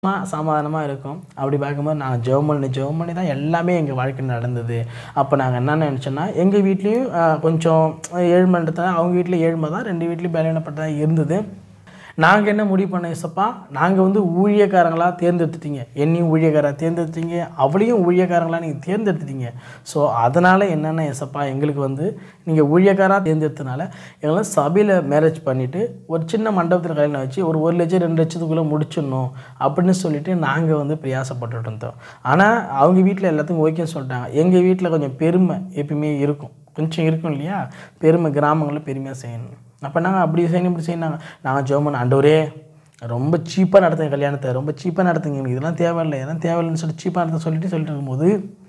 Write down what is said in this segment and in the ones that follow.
சமாதானமாக இருக்கும் அப்படி பார்க்கும்போது நாங்கள் ஜெபம் பண்ணி ஜெபம் பண்ணி தான் எல்லாமே எங்கள் வாழ்க்கையில் நடந்தது அப்போ நாங்கள் என்ன நினச்சோன்னா எங்கள் வீட்லேயும் கொஞ்சம் ஏழ்மைன்றதுனால அவங்க வீட்டில் ஏழ்மை தான் ரெண்டு வீட்லேயும் பலவீனப்பட்டதாக இருந்தது நாங்கள் என்ன முடிவு பண்ண இசப்பா நாங்கள் வந்து ஊழியக்காரங்களாக தேர்ந்தெடுத்துட்டீங்க என்னையும் ஊழியக்காரா தேர்ந்தெடுத்தீங்க அவளையும் ஊழியக்காரங்களாக நீங்கள் தேர்ந்தெடுத்துட்டீங்க ஸோ அதனால் என்னென்ன இசப்பா எங்களுக்கு வந்து நீங்கள் ஊழியக்காராக தேர்ந்தெடுத்தனால எங்களை சபையில் மேரேஜ் பண்ணிவிட்டு ஒரு சின்ன மண்டபத்தில் கல்யாணம் வச்சு ஒரு ஒரு லட்சம் ரெண்டு லட்சத்துக்குள்ளே முடிச்சிடணும் அப்படின்னு சொல்லிட்டு நாங்கள் வந்து பிரயாசப்பட்டுட்டு இருந்தோம் ஆனால் அவங்க வீட்டில் எல்லாத்துக்கும் ஓகேன்னு சொல்லிட்டாங்க எங்கள் வீட்டில் கொஞ்சம் பெருமை எப்பயுமே இருக்கும் கொஞ்சம் இருக்கும் இல்லையா பெருமை கிராமங்களில் பெருமையாக செய்யணும் அப்போ நாங்கள் அப்படி செய்யணும் இப்படி செய்யணும் நாங்கள் ஜோமன் ஆண்டவரே ரொம்ப சீப்பாக நடத்துங்க கல்யாணத்தை ரொம்ப சீப்பாக நடத்துங்க எனக்கு இதெல்லாம் தேவையில்லை இதெல்லாம் தேவையில்லைன்னு சொல்லிட்டு சீப்பாக நடத்த சொல்லிட்டு சொல்லிட்டு இருக்கும்போது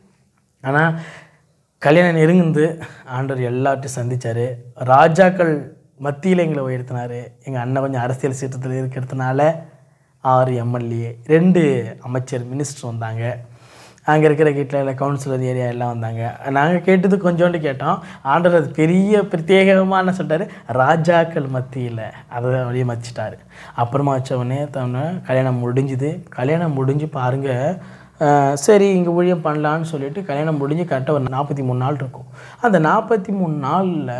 ஆனால் கல்யாணம் நெருங்குந்து ஆண்டவர் எல்லார்ட்டையும் சந்திச்சார் ராஜாக்கள் மத்தியில் எங்களை உயர்த்தினார் எங்கள் அண்ணன் கொஞ்சம் அரசியல் சீற்றத்தில் இருக்கிறதுனால ஆறு எம்எல்ஏ ரெண்டு அமைச்சர் மினிஸ்டர் வந்தாங்க அங்கே இருக்கிற வீட்டில் கவுன்சிலர் ஏரியா எல்லாம் வந்தாங்க நாங்கள் கேட்டது கொஞ்சோண்டு கேட்டோம் ஆண்டவர் அது பெரிய பிரத்யேகமான சொல்லிட்டாரு ராஜாக்கள் மத்தியில் அதை அப்படியே மச்சிட்டாரு அப்புறமா வச்ச உடனே தவணை கல்யாணம் முடிஞ்சுது கல்யாணம் முடிஞ்சு பாருங்கள் அஹ் சரி இங்கே ஊழியம் பண்ணலான்னு சொல்லிட்டு கல்யாணம் முடிஞ்சு கரெக்டாக ஒரு நாற்பத்தி மூணு நாள் இருக்கும் அந்த நாற்பத்தி மூணு நாளில்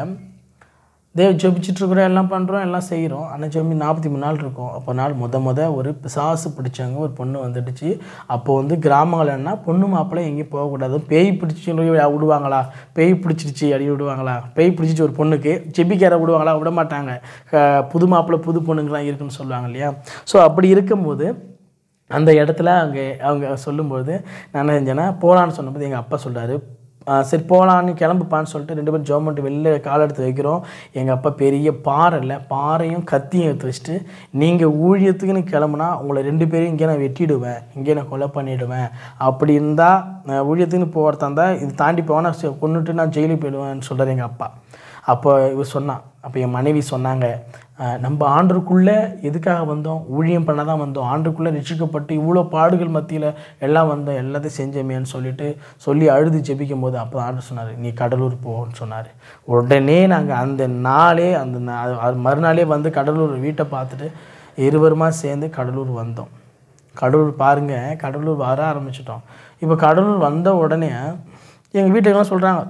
தேவ ஜெபிச்சிட்ருக்குறோம் எல்லாம் பண்ணுறோம் எல்லாம் செய்கிறோம் ஆனால் ஜெபி நாற்பத்தி மூணு நாள் இருக்கும் அப்போ நாள் முத முத ஒரு பிசாசு பிடிச்சாங்க ஒரு பொண்ணு வந்துடுச்சு அப்போ வந்து கிராமங்கள் என்ன பொண்ணு மாப்பிள்ளை எங்கேயும் போகக்கூடாது பேய் பிடிச்சி விடுவாங்களா பேய் பிடிச்சிருச்சு அடி விடுவாங்களா பேய் பிடிச்சிச்சு ஒரு பொண்ணுக்கு ஜெபிக்கார விடுவாங்களா விட மாட்டாங்க க- புது மாப்பிள்ளை புது பொண்ணுங்களாம் இருக்குன்னு சொல்லுவாங்க இல்லையா ஸோ அப்படி இருக்கும்போது அந்த இடத்துல அவங்க அவங்க சொல்லும்போது நான் என்ன செஞ்சேன்னா போகலான்னு சொன்னபோது எங்கள் அப்பா சொல்றாரு "ஆ, சரி போகலான்னு கிளம்புப்பான்னு சொல்லிட்டு ரெண்டு பேரும் ஜோமெண்ட் வெளில கால் எடுத்து வைக்கிறோம் எங்கள் அப்பா பெரிய பாறை இல்லை பாறையும் கத்தியும் எடுத்து வச்சுட்டு நீங்கள் ஊழியத்துக்குன்னு கிளம்புனா உங்களை ரெண்டு பேரையும் இங்கே நான் வெட்டிடுவேன் இங்கே நான் கொலை பண்ணிவிடுவேன் அப்படி இருந்தால் ஊழியத்துக்குன்னு போகிறதா இருந்தால் இது தாண்டி போனால் கொண்டுட்டு நான் ஜெயிலுக்கு போயிடுவேன்னு சொல்கிறார் எங்கள் அப்பா அப்போ இவர் சொன்னான் அப்போ என் மனைவி சொன்னாங்க அஹ், நம்ம ஆண்டுக்குள்ளே எதுக்காக வந்தோம் ஊழியம் பண்ண தான் வந்தோம் ஆண்டுக்குள்ளே ரட்சிக்கப்பட்டு இவ்வளோ பாடுகள் மத்தியில் எல்லாம் வந்தோம் எல்லாத்தையும் செஞ்சோமேன்னு சொல்லிட்டு சொல்லி அழுது ஜெபிக்கும் போது அப்போ ஆண்டு சொன்னார் நீ கடலூர் போன்னு சொன்னார் உடனே நாங்கள் அந்த நாளே அந்த நா- அது மறுநாளே வந்து கடலூர் வீட்டை பார்த்துட்டு இருவருமா சேர்ந்து கடலூர் வந்தோம் கடலூர் பாருங்க கடலூர் வர ஆரம்பிச்சிட்டோம் இப்போ கடலூர் வந்த உடனே எங்கள் வீட்டுக்கெல்லாம் சொல்கிறாங்க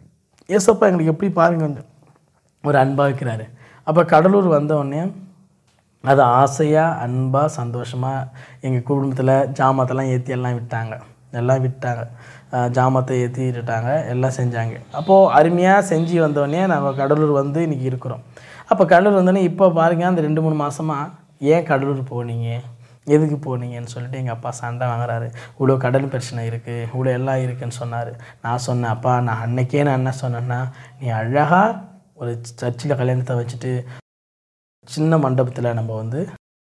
ஏசப்பா எங்களுக்கு எப்படி பாருங்க வந்து ஒரு அன்பாக வைக்கிறாரு அப்போ கடலூர் வந்த உடனே அது ஆசையாக அன்பாக சந்தோஷமாக எங்கள் குடும்பத்தில் ஜாமத்தெல்லாம் ஏற்றி எல்லாம் விட்டாங்க எல்லாம் விட்டாங்க அஹ் ஜாமத்தை ஏற்றி விட்டுட்டாங்க எல்லாம் செஞ்சாங்க அப்போது அருமையாக செஞ்சு வந்தோடனே நாங்கள் கடலூர் வந்து இன்றைக்கி இருக்கிறோம் அப்போ கடலூர் வந்தோடனே இப்போ பாருங்கள் அந்த ரெண்டு மூணு மாதமாக ஏன் கடலூர் போனீங்க எதுக்கு போனீங்கன்னு சொல்லிட்டு எங்கள் அப்பா சண்டை வாங்குறாரு இவ்வளோ கடன் பிரச்சனை இருக்குது இவ்வளோ எல்லாம் இருக்குன்னு சொன்னார் நான் சொன்னேன் அப்பா நான் அன்னைக்கே நான் என்ன சொன்னேன்னா நீ அழகாக ஒரு சர்ச்சில் கல்யாணத்தை வச்சுட்டு சின்ன மண்டபத்தில் நம்ம வந்து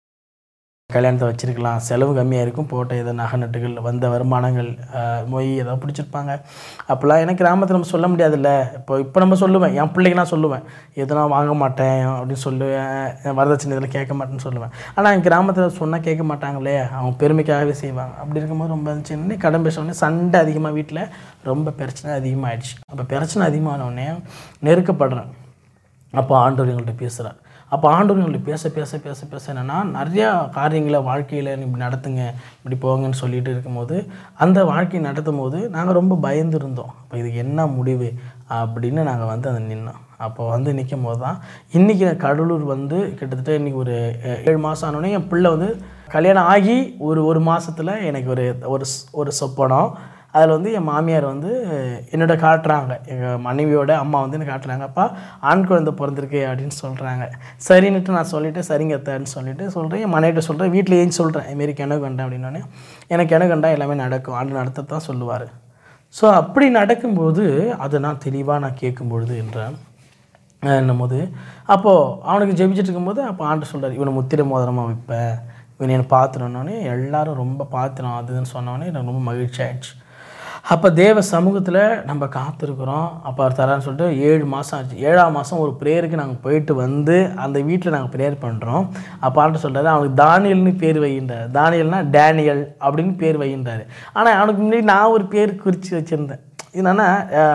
கல்யாணத்தை வச்சிருக்கலாம் செலவு கம்மியாக இருக்கும் போட்ட ஏதோ நகை நட்டுகள் வந்த வருமானங்கள் ஆஹ், மொய் ஏதோ பிடிச்சிருப்பாங்க அப்போல்லாம் எனக்கு கிராமத்தில் நம்ம சொல்ல முடியாதுல்ல இப்போ இப்போ நம்ம சொல்லுவேன் என் பிள்ளைக்கு நான் சொல்லுவேன் எதுனா வாங்க மாட்டேன் அப்படின்னு சொல்லுவேன் வரதட்சணை இதில் கேட்க மாட்டேன்னு சொல்லுவேன் ஆனால் என் கிராமத்தில் சொன்னால் கேட்க மாட்டாங்களே அவங்க பெருமைக்காகவே செய்வாங்க அப்படி இருக்கும்போது ரொம்ப சின்ன கடன் பேசுனோடனே சண்டை அதிகமாக வீட்டில் ரொம்ப பிரச்சனை அதிகமாகிடுச்சு அப்போ பிரச்சனை அதிகமான உடனே நெருக்கப்படுறேன் அப்போ ஆண்டவர் எங்கள்கிட்ட பேசுகிறார் அப்போ ஆண்டவர் எங்கள்கிட்ட பேச பேச பேச பேச என்னென்னா நிறையா காரியங்களை வாழ்க்கையில் இப்படி நடத்துங்க இப்படி போங்கன்னு சொல்லிட்டு இருக்கும்போது அந்த வாழ்க்கையை நடத்தும் போது நாங்கள் ரொம்ப பயந்து இருந்தோம் அப்போ இதுக்கு என்ன முடிவு அப்படின்னு நாங்கள் வந்து அதை நின்னோம் அப்போ வந்து நிற்கும் போது தான் இன்றைக்கி நான் கடலூர் வந்து கிட்டத்தட்ட இன்றைக்கி ஒரு அஹ், ஏழு மாதம் ஆனோடனே என் பிள்ளை வந்து கல்யாணம் ஆகி ஒரு ஒரு மாதத்தில் எனக்கு ஒரு ஒரு ஸ்- ஒரு சொப்பனம் அதில் வந்து என் மாமியார் வந்து என்னோட காட்டுறாங்க எங்கள் மனைவியோட அம்மா வந்து எனக்கு காட்டுறாங்க அப்பா ஆண் குழந்தை பிறந்திருக்கு அப்படின்னு சொல்கிறாங்க சரின்னுட்டு நான் சொல்லிவிட்டு சரிங்க அத்தைன்னு சொல்லிட்டு சொல்கிறேன் என் மனைவிட்ட சொல்கிறேன் வீட்டில் ஏன் சொல்கிறேன் இதுமாரி கிணறு கண்டேன் அப்படின்னோடனே எனக்கு கிணறு கண்டா எல்லாமே நடக்கும் ஆண்டு நடத்த தான் சொல்லுவார் ஸோ அப்படி நடக்கும்போது அதை நான் தெளிவாக நான் கேட்கும்பொழுது என்றேன் என்னும்போது அப்போது அவனுக்கு ஜெபிச்சிட்டு இருக்கும்போது அப்போ ஆண்டு சொல்கிறார் இவனை முத்திரை மோதிரமாக வைப்பேன் இவன் என்னை பார்த்துனோடனே எல்லாரும் ரொம்ப பார்த்துனோம் அதுன்னு சொன்னோடனே எனக்கு ரொம்ப மகிழ்ச்சி ஆயிடுச்சு அப்போ தேவ சமூகத்தில் நம்ம காத்திருக்கிறோம் அப்போ அவர் தரான்னு சொல்லிட்டு ஏழு மாதம் ஆச்சு ஏழாம் மாதம் ஒரு ப்ரேயருக்கு நாங்கள் போயிட்டு வந்து அந்த வீட்டில் நாங்கள் ப்ரேயர் பண்ணுறோம் அப்போ ஆண்டு சொல்கிறாரு அவனுக்கு தானியல்னு பேர் வைகின்றார் தானியல்னா டேனியல் அப்படின்னு பேர் வைகின்றாரு ஆனால் அவனுக்கு முன்னாடி நான் ஒரு பேர் குறித்து வச்சுருந்தேன் என்னென்னா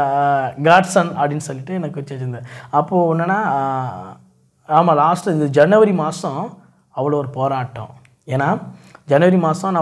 காட்சன் அப்படின்னு சொல்லிட்டு எனக்கு வச்சு வச்சுருந்தேன் அப்போது என்னென்னா ஆமாம் லாஸ்ட்டு இந்த ஜனவரி மாதம் அவ்வளோ ஒரு போராட்டம் ஏன்னா ஜனவரி மாதம் நான்